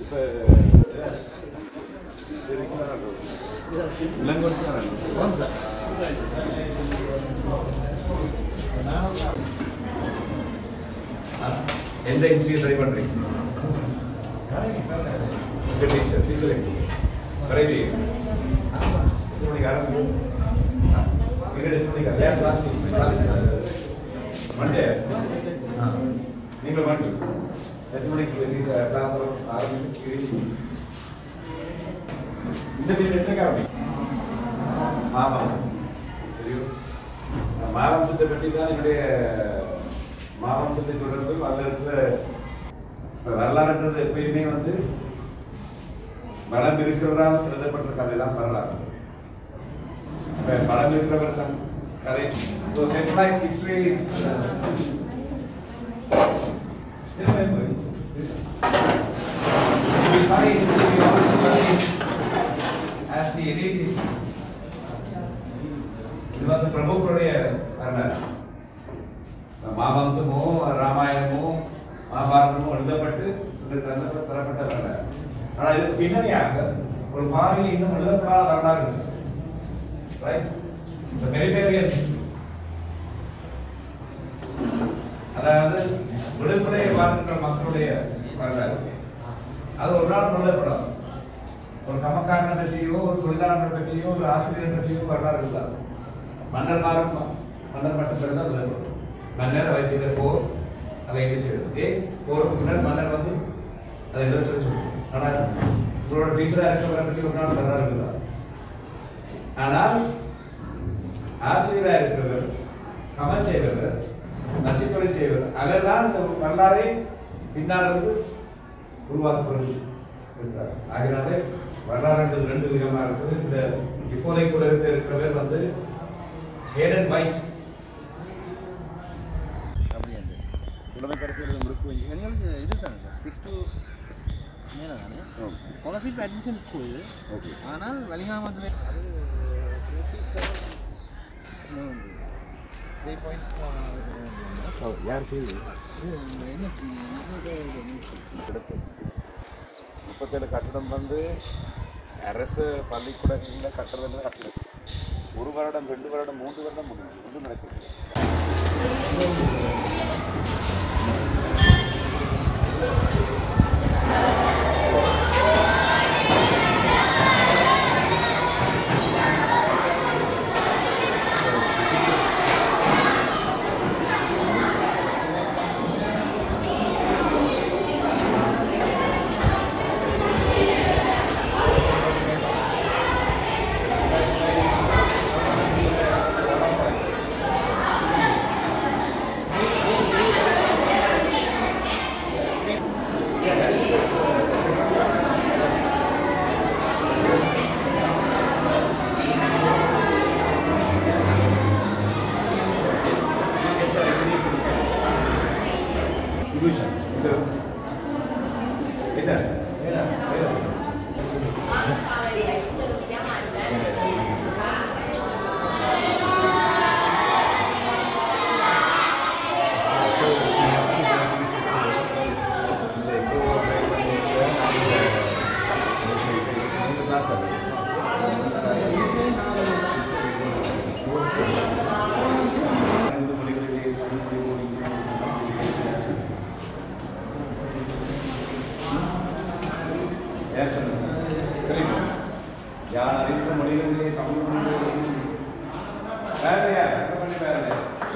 எந்த institute try பண்றீங்க இந்த டீச்சர் டீச்சர் கரைவி இன்னொரு யாரும் கிளாஸ் கிளாஸ் மண்டே நீங்கள் மண்டே எத்தனை மணிக்கு கிளாஸ் ஆரம்பிச்சு இந்த பீரியட் என்ன ஆரம்பி ஆமாம் தெரியும் மாவம்சத்தை பற்றி தான் என்னுடைய மாவம்சத்தை தொடர்பு அதில் இருக்கிற இப்ப வரலாறுன்றது எப்பயுமே வந்து பலம் இருக்கிறவரால் எழுதப்பட்ட கதை தான் வரலாறு இப்ப பலம் இருக்கிறவர் தான் கதை so centralise history as the elite history. இது வந்து பிரபுக்களுடைய வரலாறு மாவம்சமோ ராமாயணமோ மகாபாரதமோ எழுதப்பட்டு இந்த தந்த தரப்பட்ட வரலாறு ஆனால் இதுக்கு பின்னணியாக ஒரு பாறையில் இன்னும் எழுதப்படாத வரலாறு இருக்கு ரைட் இந்த பெரிபேரியன் அதாவது விடுமுறையை வாழ்கின்ற மக்களுடைய வரலாறு அது ஒரு நாள் எழுதப்படாது ஒரு கமக்காரனை பற்றியோ ஒரு தொழிலாளரை பற்றியோ ஒரு ஆசிரியரை பற்றியோ வரலாறு இருந்தார் மன்னர் மாறும் மன்னர் மட்டும் பிறகு தான் எழுதப்படும் மன்னர் அவை செய்த போர் அதை என்ன செய்தது ஏ போருக்கு முன்னர் மன்னர் வந்து அதை எழுத சொல்லி சொல்லுவோம் ஆனால் இவரோட டீச்சராக இருக்கிறவரை பற்றி ஒரு நாள் வரலாறு இருந்தார் ஆனால் ஆசிரியராக இருக்கிறவர் கமல் செய்பவர் நச்சுத்தொழில் செய்வர் அவர்தான் இந்த வரலாறை பின்னால் இருந்து உருவாக்கப்படுது இருக்கிறார் ஆகினாலே வரலாறு என்பது ரெண்டு விதமாக இருக்குது இந்த இப்போதை கூட இருக்க இருக்கிறவர் வந்து ஹேடன் வைட் அப்படி அந்த புலமைக்கரசியல் குரூப் எங்களுக்கு இது தானே சார் சிக்ஸ் டூ மேலே தானே ஸ்காலர்ஷிப் அட்மிஷன் ஸ்கூல் இது ஓகே ஆனால் வலிகாமத்தில் அது த்ரீ பாயிண்ட் யார் செய்து என்ன முப்பத்தேழு கட்டடம் வந்து அரசு பள்ளிக்கூடங்களில் கட்டுறதுல கட்டல ஒரு வருடம் ரெண்டு வருடம் மூன்று வருடம் முடியும் ஒன்றும் நடக்குது Illusion. Itu. Itu. யார் அறிந்த மொழிகளிலே தமிழ் மொழி வேலையா பண்ணி வேலை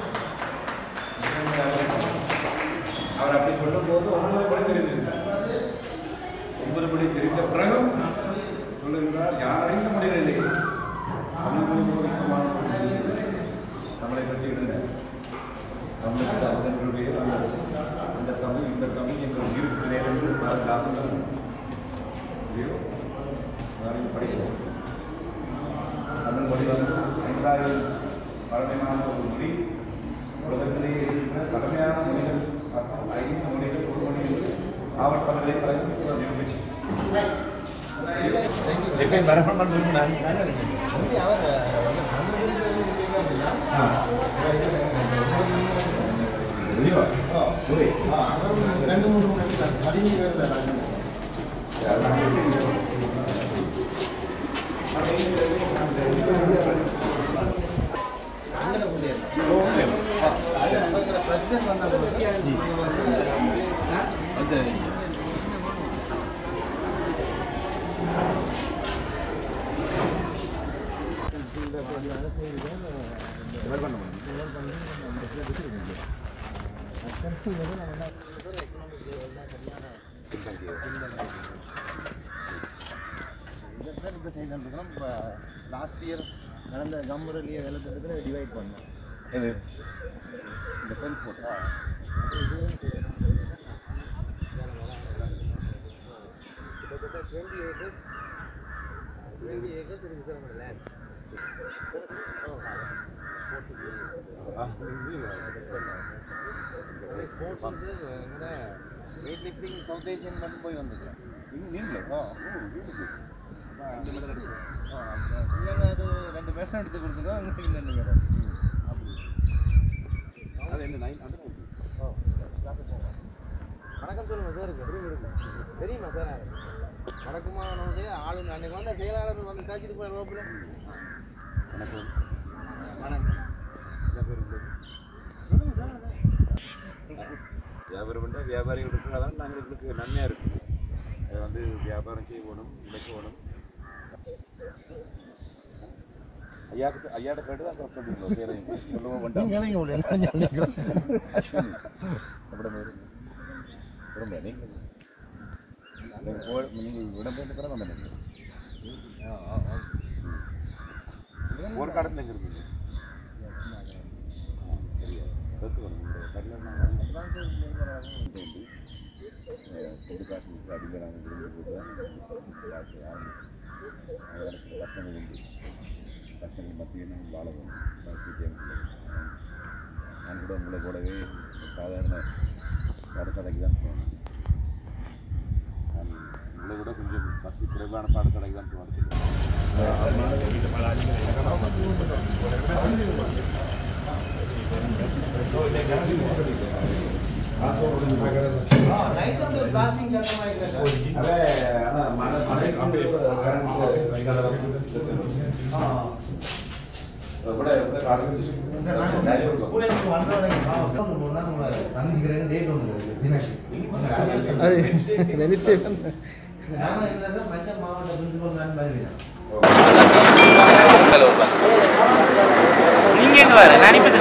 அவர் அப்படி சொல்லும் போது ஒன்பது மணி தெரிந்திருக்கிறார் ஒன்பது மணி தெரிந்த பிறகும் சொல்லுகிறார் யார் அறிந்த மொழிகளிலே தமிழ் மொழி முக்கியமான மொழி. தமிழை பற்றி எழுதின தமிழுக்கு அவர்களுடைய அந்த அந்த தமிழ் இந்த தமிழ் எங்கள் உயிருக்கு நேர் என்று தாசங்கள் ஐயோ அதாவது படிக்கிறோம் தமிழ் மொழி வந்து ஐந்தாயிரம் பழமையான ஒரு மொழி உலகத்திலேயே இருக்கிற பழமையான மொழிகள் ஐந்து மொழிகள் ஒரு மொழி என்று ஆவட் பல்கலைக்கழகம் நிரூபிச்சு எப்பயும் வரணும்னு சொல்லி நான் வந்து அவர் வெளியோ புரி ரெண்டு மூணு மணி பதினஞ்சு பேர் பிரசிடென்ட் வந்த இந்த செய்திருக்கிறோம் இப்போ லாஸ்ட் இயர் நடந்த கம்பூரிலேயே வேலை திட்டத்தில் டிவைட் பண்ணோம் எது இந்த ஃபென்ஸ் போட்டு கிட்டத்தட்ட டுவெண்ட்டி ஏக்கர்ஸ் டுவெண்ட்டி ஏக்கர்ஸ் இருக்கு சார் நம்ம லேண்ட் ஸ்போர்ட்ஸ் வந்து எங்கட வெயிட் லிஃப்டிங் சவுத் ஏசியன் மட்டும் போய் வந்துருக்கேன் நீங்களா ஒரு ரெண்டு பேரும் எடுத்து கொடுத்துருக்கோம் உங்களுக்கு ரெண்டு பேரும் அப்படி அது என்ன நைன் அந்த ஓ கிளாஸுக்கு போங்க வணக்கம் சொல்லுங்க சார் இருக்கு தெரியுமா சார் வணக்கமா வந்து ஆளு அன்னைக்கு வந்த செயலாளர் வந்து காய்ச்சிட்டு போய் ரோப்பில் வணக்கம் வணக்கம் வியாபாரம் பண்ணால் வியாபாரிகள் இருக்கிறதால நாங்கள் எங்களுக்கு நன்மையாக இருக்குது அது வந்து வியாபாரம் செய்யணும் இழைக்கணும் ஐயாக்கு ஐயாட்ட கேட்டு தான் சொல்லுங்க பேரை சொல்லுவோம் வேண்டாம் நீங்க முடியல அஸ்வினி அப்படி மாதிரி ரொம்ப நீங்கள் நீங்கள் போ நீங்கள் இடம்பெயர்ந்து பிறகு வந்தீங்க ஒரு காலத்தில் எங்கே இருக்கீங்க சரியா கற்றுக்கணும் இந்த கல்யாணம் சொந்த காசு அதிகம் நாங்கள் விரும்பி காசு எனக்கு கஷ்டம் இருந்து கஷ்டங்கள் மத்தியில் நாங்கள் வாழ வேணும் நான் கூட உங்களை கூடவே சாதாரண பாடசாலைக்கு தான் போனேன் நான் உங்களை விட கொஞ்சம் வசதி குறைவான பாடசாலைக்கு தான் போனேன் நைட் வந்து பிளாஸ்டிக் சத்தமாக இருக்கா ஸ்கூலுக்கு வந்தோடனே மூணு நாள் உங்களை சந்திக்கிறேன் டேட் ஒன்று அது வெனிஸ்டே நாம இல்லை மஞ்சள் மாவட்ட பிரின்சிபல் மேன் மாதிரி நீங்க எங்க வர நான் இப்ப